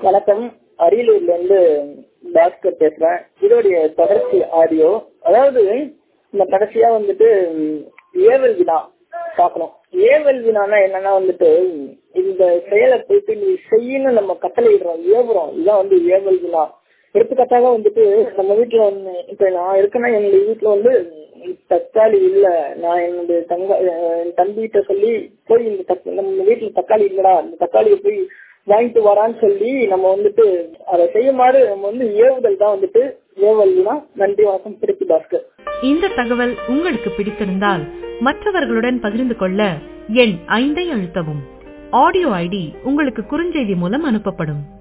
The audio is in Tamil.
வணக்கம் அரியலூர்ல இருந்து பாஸ்கர் பேசுறேன் இதோடைய தொடர்ச்சி ஆடியோ அதாவது இந்த கடைசியா வந்துட்டு ம், ஏவல் வினா பார்க்கணும் ஏவல் வினானா என்னன்னா வந்துட்டு இந்த செயலை போயிட்டு நீ செய்யணும் நம்ம கட்டளையிடுறோம் ஏவுறோம் இதான் வந்து ஏவல் வினா எடுத்துக்காட்டாக வந்துட்டு நம்ம வீட்டுல வந்து இப்ப நான் இருக்கேன்னா எங்க வீட்டுல வந்து தக்காளி இல்ல நான் என்னுடைய தங்க என் தம்பிகிட்ட சொல்லி போய் இந்த தக்- நம்ம வீட்டுல தக்காளி இல்லடா இந்த தக்காளியை போய் வாங்கிட்டு வரான்னு சொல்லி நம்ம வந்துட்டு அதை செய்யுமாறு நம்ம வந்து ஏவுதல் தான் வந்துட்டு ஏவல்னா நன்றி வணக்கம் திருப்பி பாஸ்கர் இந்த தகவல் உங்களுக்கு பிடித்திருந்தால் மற்றவர்களுடன் பகிர்ந்து கொள்ள எண் ஐந்தை அழுத்தவும் ஆடியோ ஐடி உங்களுக்கு குறுஞ்செய்தி மூலம் அனுப்பப்படும்